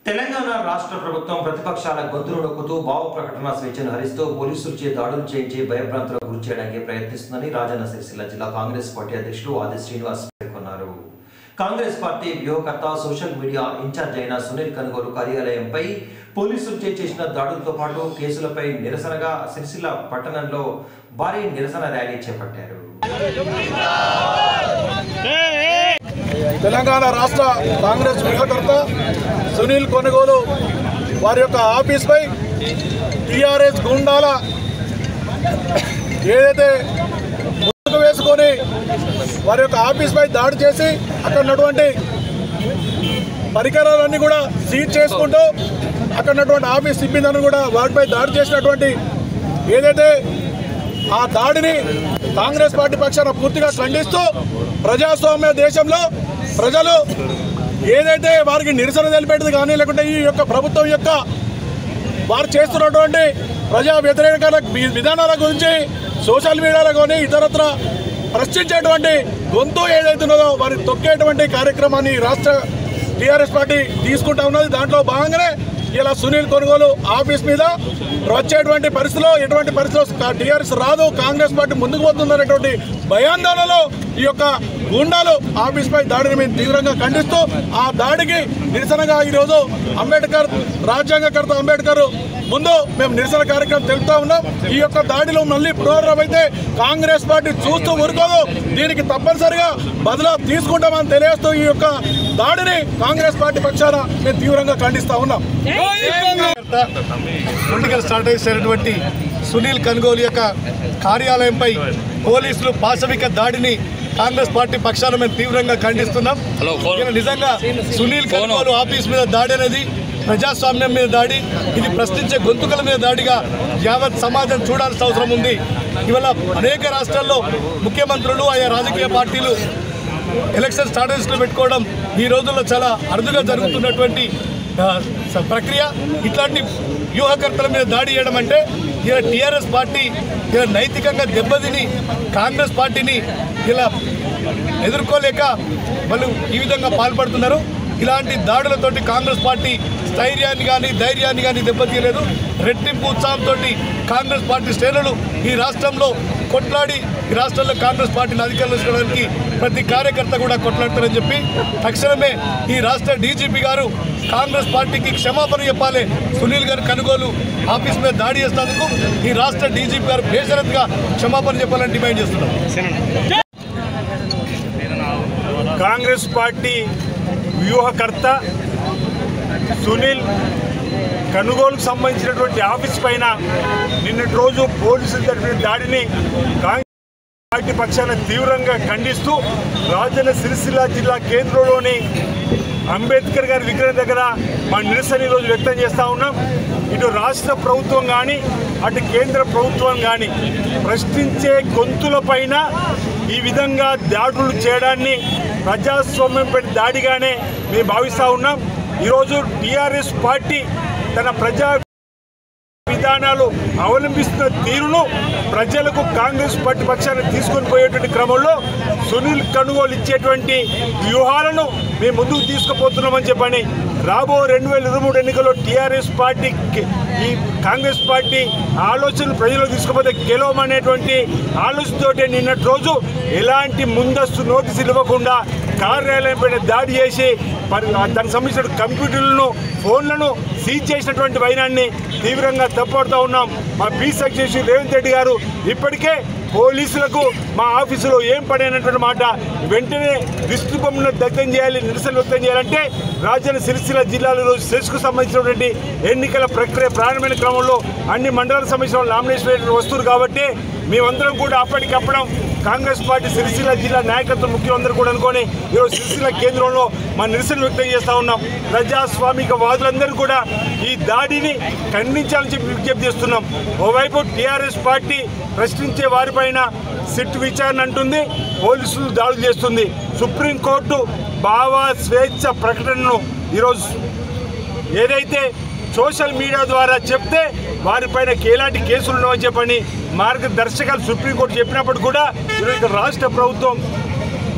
తెలంగాణ రాష్ట్ర ప్రభుత్వం ప్రతిపక్షాల గొంతులు నొక్కుతూ భావ ప్రకటన స్వేచ్ఛను హరిస్తూ పోలీసులచే దాడులు చేయించి భయభ్రాంతులకు గురి చేయడానికి ప్రయత్నిస్తుందని రాజన్న సిరిసిల్ల జిల్లా కాంగ్రెస్ పార్టీ అధ్యక్షులు ఆది శ్రీనివాస్ పేర్కొన్నారు కాంగ్రెస్ పార్టీ వ్యూహకర్త సోషల్ మీడియా ఇన్ఛార్జ్ అయిన సునీల్ కనుగోలు కార్యాలయంపై పోలీసులు చేసిన దాడులతో పాటు కేసులపై నిరసనగా సిరిసిల్ల పట్టణంలో భారీ నిరసన ర్యాలీ చేపట్టారు తెలంగాణ రాష్ట్ర కాంగ్రెస్ వ్యూహకర్త సునీల్ కొనుగోలు వారి యొక్క ఆఫీస్పై టీఆర్ఎస్ గుండాల ఏదైతే ముందుకు వేసుకొని వారి యొక్క ఆఫీస్పై దాడి చేసి అక్కడ ఉన్నటువంటి పరికరాలన్నీ కూడా సీజ్ చేసుకుంటూ అక్కడ ఉన్నటువంటి ఆఫీస్ సిబ్బందిని కూడా వాటిపై దాడి చేసినటువంటి ఏదైతే ఆ దాడిని కాంగ్రెస్ పార్టీ పక్షాన పూర్తిగా ఖండిస్తూ ప్రజాస్వామ్య దేశంలో ప్రజలు ఏదైతే వారికి నిరసన తెలిపేది కానీ లేకుంటే ఈ యొక్క ప్రభుత్వం యొక్క వారు చేస్తున్నటువంటి ప్రజా వ్యతిరేక వి- విధానాల గురించి సోషల్ మీడియాలో కానీ ఇతరత్ర ప్రశ్నించేటువంటి గొంతు ఏదైతే ఉన్నదో వారి తొక్కేటువంటి కార్యక్రమాన్ని రాష్ట్ర టీఆర్ఎస్ పార్టీ తీసుకుంటా ఉన్నది దాంట్లో భాగంగానే ఇలా సునీల్ కొనుగోలు ఆఫీస్ మీద వచ్చేటువంటి పరిస్థితిలో ఎటువంటి పరిస్థితిలో టీఆర్ఎస్ రాదు కాంగ్రెస్ పార్టీ ముందుకు పోతుందనేటువంటి భయాందోళనలో ఈ యొక్క గుండాలు ఆఫీస్ పై దాడిని మేము తీవ్రంగా ఖండిస్తూ ఆ దాడికి నిరసనగా ఈరోజు అంబేద్కర్ రాజ్యాంగకర్త అంబేద్కర్ ముందు మేము నిరసన కార్యక్రమం తెలుపుతా ఉన్నాం ఈ యొక్క దాడిలో మళ్ళీ పునరావృతమైతే కాంగ్రెస్ పార్టీ చూస్తూ ఊరుకోదు దీనికి తప్పనిసరిగా బదులా తీసుకుంటామని తెలియజేస్తూ ఈ యొక్క దాడిని కాంగ్రెస్ పార్టీ పక్షాన మేము తీవ్రంగా ఖండిస్తా ఉన్నాం పొలిటికల్ స్ట్రాటజిస్ట్ అయినటువంటి సునీల్ కన్గోలు యొక్క కార్యాలయంపై పోలీసులు పాశవిక దాడిని కాంగ్రెస్ పార్టీ పక్షాన మేము తీవ్రంగా ఖండిస్తున్నాం ఈయన నిజంగా సునీల్ కన్గోలు ఆఫీస్ మీద దాడి అనేది ప్రజాస్వామ్యం మీద దాడి ఇది ప్రశ్నించే గొంతుకల మీద దాడిగా యావత్ సమాజం చూడాల్సిన అవసరం ఉంది ఇవాళ అనేక రాష్ట్రాల్లో ముఖ్యమంత్రులు ఆయా రాజకీయ పార్టీలు ఎలక్షన్ స్ట్రాటజిస్టులు పెట్టుకోవడం ఈ రోజుల్లో చాలా అరుదుగా జరుగుతున్నటువంటి ఆ, స- ప్రక్రియ ఇట్లాంటి వ్యూహకర్తల మీద దాడి చేయడం అంటే ఇలా టీఆర్ఎస్ పార్టీ ఇలా నైతికంగా దెబ్బతిని కాంగ్రెస్ పార్టీని ఇలా ఎదుర్కోలేక వాళ్ళు ఈ విధంగా పాల్పడుతున్నారు ఇలాంటి దాడులతోటి కాంగ్రెస్ పార్టీ స్థైర్యాన్ని కానీ ధైర్యాన్ని కానీ దెబ్బతీయలేదు రెట్టింపు ఉత్సాహంతో కాంగ్రెస్ పార్టీ శ్రేణులు ఈ రాష్ట్రంలో కొట్లాడి ఈ రాష్ట్రంలో కాంగ్రెస్ పార్టీని అధికారంలో తీసుకోవడానికి ప్రతి కార్యకర్త కూడా కొట్లాడతారని చెప్పి తక్షణమే ఈ రాష్ట్ర డీజీపీ గారు కాంగ్రెస్ పార్టీకి క్షమాపణ చెప్పాలి సునీల్ గారు కనుగోలు ఆఫీస్ మీద దాడి చేసినందుకు ఈ రాష్ట్ర డీజీపీ గారు బేషరత్గా క్షమాపణ చెప్పాలని డిమాండ్ చేస్తున్నారు కాంగ్రెస్ పార్టీ వ్యూహకర్త సునీల్ కనుగోలుకు సంబంధించినటువంటి ఆఫీస్ పైన నిన్నటి రోజు పోలీసులు జరిపిన దాడిని కాంగ్రెస్ పార్టీ పక్షాన తీవ్రంగా ఖండిస్తూ రాజన్న సిరిసిల్ల జిల్లా కేంద్రంలోని అంబేద్కర్ గారి విగ్రహం దగ్గర మా నిరసన ఈరోజు వ్యక్తం చేస్తూ ఉన్నాం ఇటు రాష్ట్ర ప్రభుత్వం కానీ అటు కేంద్ర ప్రభుత్వం కానీ ప్రశ్నించే గొంతులపైన ఈ విధంగా దాడులు చేయడాన్ని ప్రజాస్వామ్యంపై దాడిగానే మేము భావిస్తూ ఉన్నాం ఈరోజు టీఆర్ఎస్ పార్టీ తన ప్రజా విధానాలు అవలంబిస్తున్న తీరును ప్రజలకు కాంగ్రెస్ పార్టీ పక్షాన్ని తీసుకొని పోయేటువంటి క్రమంలో సునీల్ కనుగోలు ఇచ్చేటువంటి వ్యూహాలను మేము ముందుకు తీసుకుపోతున్నామని చెప్పని రాబో రెండు వేల ఇరవై మూడు ఎన్నికల్లో టీఆర్ఎస్ పార్టీ ఈ కాంగ్రెస్ పార్టీ ఆలోచనలు ప్రజలకు తీసుకుపోతే గెలవమనేటువంటి ఆలోచనతోటే నిన్నటి రోజు ఎలాంటి ముందస్తు నోటీసులు ఇవ్వకుండా కార్యాలయం పైన దాడి చేసి మరి దానికి సంబంధించిన కంప్యూటర్లను ఫోన్లను సీజ్ చేసినటువంటి వైనాన్ని తీవ్రంగా తప్పుపడుతూ ఉన్నాం మా పీస్ అధ్యక్షుడు రేవంత్ రెడ్డి గారు ఇప్పటికే పోలీసులకు మా ఆఫీసులో ఏం పని అనేటువంటి మాట వెంటనే విస్తృపంలో దగ్ధం చేయాలి నిరసన వ్యక్తం చేయాలంటే రాజన్న సిరిసిల్ల జిల్లాలో ఈరోజు సెస్కు సంబంధించినటువంటి ఎన్నికల ప్రక్రియ ప్రారంభమైన క్రమంలో అన్ని మండలాలకు సంబంధించిన నామినేషన్ వస్తున్నారు కాబట్టి మేమందరం కూడా అప్పటికప్పుడు కాంగ్రెస్ పార్టీ సిరిసిల్ల జిల్లా నాయకత్వం ముఖ్యమందరూ కూడా అనుకొని ఈరోజు సిరిసిల్ల కేంద్రంలో మా నిరసన వ్యక్తం చేస్తూ ఉన్నాం ప్రజాస్వామిక వాదులందరూ కూడా ఈ దాడిని ఖండించాలని చెప్పి విజ్ఞప్తి చేస్తున్నాం ఓవైపు టీఆర్ఎస్ పార్టీ ప్రశ్నించే వారిపైన సిట్ విచారణ అంటుంది పోలీసులు దాడులు చేస్తుంది సుప్రీంకోర్టు భావ స్వేచ్ఛ ప్రకటనను ఈరోజు ఏదైతే సోషల్ మీడియా ద్వారా చెప్తే వారిపైన ఎలాంటి కేసులు ఉన్నామని చెప్పని మార్గదర్శకాలు సుప్రీంకోర్టు చెప్పినప్పుడు కూడా ఈరోజు ఇక్కడ రాష్ట్ర ప్రభుత్వం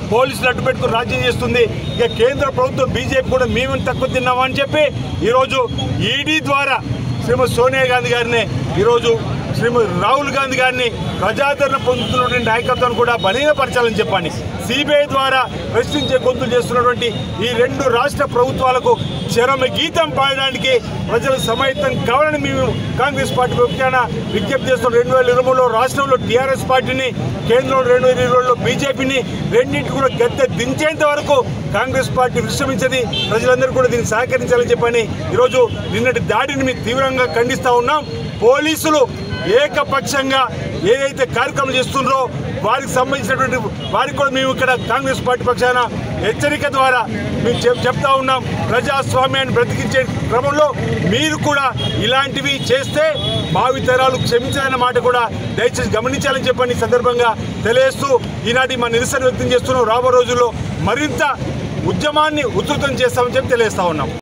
పోలీసులు అడ్డు పెట్టుకుని రాజ్యం చేస్తుంది ఇక కేంద్ర ప్రభుత్వం బీజేపీ కూడా మేము తక్కువ తిన్నామని చెప్పి ఈరోజు ఈడీ ద్వారా శ్రీమతి సోనియా గాంధీ గారిని ఈరోజు శ్రీమతి రాహుల్ గాంధీ గారిని ప్రజాదరణ పొందుతున్నటువంటి నాయకత్వాన్ని కూడా బలహీనపరచాలని చెప్పండి సిబిఐ ద్వారా ప్రశ్నించే గొంతులు చేస్తున్నటువంటి ఈ రెండు రాష్ట్ర ప్రభుత్వాలకు చరమ గీతం పాడడానికి ప్రజలు సమాయత్తం కావాలని మేము కాంగ్రెస్ పార్టీ పక్షాన విజ్ఞప్తి చేస్తున్నాం రెండు వేల ఇరవై మూడులో రాష్ట్రంలో టీఆర్ఎస్ పార్టీని కేంద్రంలో రెండు వేల ఇరవైలో బీజేపీని రెండింటి కూడా గద్దె దించేంత వరకు కాంగ్రెస్ పార్టీ విశ్రమించది ప్రజలందరూ కూడా దీన్ని సహకరించాలని చెప్పని ఈరోజు నిన్నటి దాడిని మేము తీవ్రంగా ఖండిస్తా ఉన్నాం పోలీసులు ఏకపక్షంగా ఏదైతే కార్యక్రమం చేస్తుండ్రో వారికి సంబంధించినటువంటి వారికి కూడా మేము ఇక్కడ కాంగ్రెస్ పార్టీ పక్షాన హెచ్చరిక ద్వారా మేము చెప్ చెప్తా ఉన్నాం ప్రజాస్వామ్యాన్ని బ్రతికించే క్రమంలో మీరు కూడా ఇలాంటివి చేస్తే భావితరాలు క్షమించాలన్న మాట కూడా దయచేసి గమనించాలని చెప్పని ఈ సందర్భంగా తెలియజేస్తూ ఈనాటి మా నిరసన వ్యక్తం చేస్తున్నాం రాబో రోజుల్లో మరింత ఉద్యమాన్ని ఉధృతం చేస్తామని చెప్పి తెలియజేస్తా ఉన్నాం